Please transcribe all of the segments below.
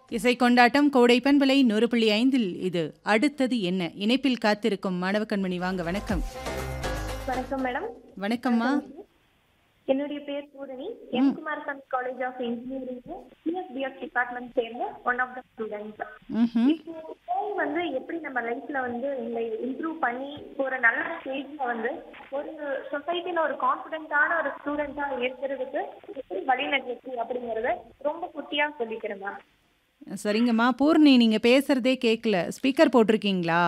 இசை கொண்டாட்டம் கோடை பண்பலை நூறு புள்ளி ஐந்தில் இது அடுத்தது என்ன இணைப்பில் காத்திருக்கும் மாணவ கண்மணி வாங்க வணக்கம் வணக்கம் மேடம் வணக்கம்மா என்னுடைய பேர் Poorani M Kumarasamy college of engineering CSBS department சேர்ந்த ஒன் ஆஃப் த ஸ்டூடெண்ட்ஸ் ம்ஹும். இப்போ AI வந்து எப்படி நம்ம லைஃப்ல வந்து இந்த இம்ப்ரூவ் பண்ணி ஒரு நல்ல ஸ்டேஜ்ல வந்து ஒரு சொசைட்டில ஒரு கான்ஃபிடென்ட்டான ஒரு ஸ்டூடெண்டா இருக்கிறதுக்கு எப்படி வழிநடத்துச்சு அப்படிங்கறத ரொம்ப குட்டியா சொல்லிக்கிறேன் மேம் சரிங்கம்மா பூர்ணி நீங்க பேசுறதே கேட்கல ஸ்பீக்கர் போட்டிருக்கீங்களா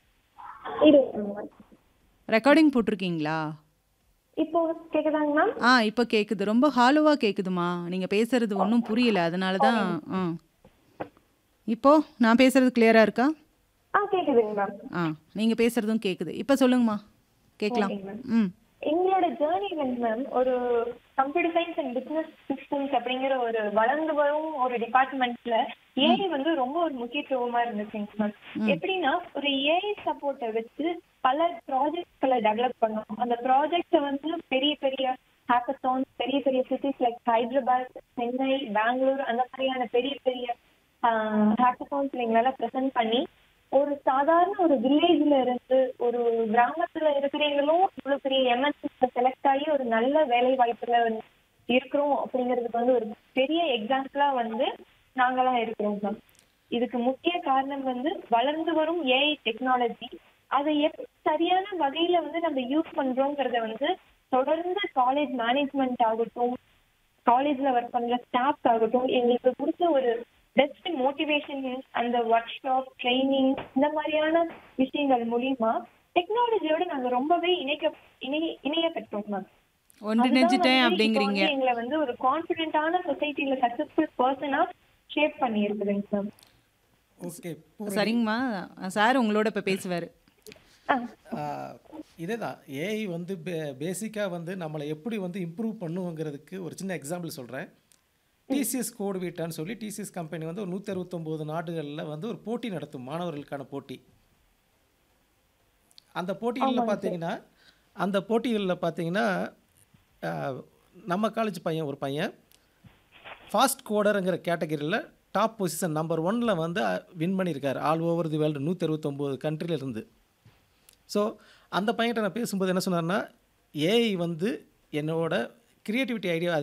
ரெக்கார்டிங் போட்டிருக்கீங்களா இப்போ கேக்குதாங்க மேம் ஆ இப்போ கேக்குது ரொம்ப ஹாலோவா கேக்குதுமா நீங்க பேசுறது ஒன்றும் புரியல அதனால தான் ஆ இப்போ நான் பேசுறது கிளியரா இருக்கா ஆ கேக்குதுங்க மேம் ஆ நீங்க பேசுறதும் கேக்குது இப்போ சொல்லுங்கம்மா கேட்கலாம் ஓகேங்க மேம் ம் எங்களோட ஜேர்னி வந்து மேம் ஒரு computer science and business systems அப்படிங்கிற ஒரு வளர்ந்து வரும் ஒரு டிபார்ட்மெண்ட்ல ஏஐ வந்து ரொம்ப ஒரு முக்கியத்துவமா இருந்துச்சுங்க மேம் எப்படின்னா ஒரு ஏஐ சப்போர்ட்டை வச்சு பல ப்ராஜெக்ட்களை டெவலப் பண்ணோம் அந்த ப்ராஜெக்ட்டை வந்து பெரிய பெரிய ஹேக்கத்தான்ஸ் பெரிய பெரிய சிட்டிஸ் லைக் ஹைதராபாத் சென்னை பெங்களூர் அந்த மாதிரியான பெரிய பெரிய ஹேக்கத்தான்ஸ்ல எங்களால ப்ரெசென்ட் பண்ணி ஒரு சாதாரண ஒரு வில்லேஜ்ல இருந்து ஒரு கிராமத்துல இருக்கிறவங்களும் இவ்வளவு பெரிய எம்என்சிஸ்ல செலக்ட் ஆகி ஒரு நல்ல வேலை வாய்ப்புல வந்து இருக்கிறோம் அப்படிங்கிறதுக்கு வந்து ஒரு பெரிய எக்ஸாம்பிளா வந்து நாங்களாம் இருக்கிறோம் மேம் இதுக்கு முக்கிய காரணம் வந்து வளர்ந்து வரும் ஏஐ டெக்னாலஜி அதை எப்படி சரியான வகையில வந்து நம்ம யூஸ் பண்றோங்கிறத வந்து தொடர்ந்து காலேஜ் மேனேஜ்மெண்ட் ஆகட்டும் காலேஜ்ல ஒர்க் பண்ற ஸ்டாஃப்ஸ் ஆகட்டும் எங்களுக்கு கொடுத்த ஒரு பெஸ்ட் மோட்டிவேஷன் அந்த ஒர்க் ஷாப் ட்ரைனிங் இந்த மாதிரியான விஷயங்கள் மூலியமா டெக்னாலஜியோட நாங்க ரொம்பவே இணைக்க இணைய இணைய பெற்றோம் மேம் ஒன்றிணைஞ்சிட்டேன் அப்படிங்கிறீங்க எங்களை வந்து ஒரு கான்பிடென்டான சொசைட்டில சக்சஸ்ஃபுல் பர்சனா ஷேப் பண்ணி இருக்குதுங்க மேம் ஓகே சரிங்கம்மா சார் உங்களோட இப்போ பேசுவார் இதே தான் ஏஐ வந்து பே பேசிக்காக வந்து நம்மளை எப்படி வந்து இம்ப்ரூவ் பண்ணுவோங்கிறதுக்கு ஒரு சின்ன எக்ஸாம்பிள் சொல்கிறேன் டிசிஎஸ் கோடு வீட்டான்னு சொல்லி டிசிஎஸ் கம்பெனி வந்து ஒரு நூற்றி அறுபத்தொம்போது நாடுகளில் வந்து ஒரு போட்டி நடத்தும் மாணவர்களுக்கான போட்டி அந்த போட்டிகளில் பார்த்தீங்கன்னா அந்த போட்டிகளில் பார்த்தீங்கன்னா ஆஹ், நம்ம காலேஜ் பையன் ஒரு பையன் ஃபாஸ்ட் கோடருங்கிற கேட்டகரியில் டாப் பொசிஷன் நம்பர் ஒன்னில் வந்து வின் பண்ணியிருக்காரு ஆல் ஓவர் தி வேர்ல்டு நூற்றி அறுபத்தொம்போது கண்ட்ரில இருந்து ஸோ அந்த பையன்கிட்ட நான் பேசும்போது என்ன சொன்னார்னா ஏஐ வந்து என்னோட கிரியேட்டிவிட்டி ஐடியா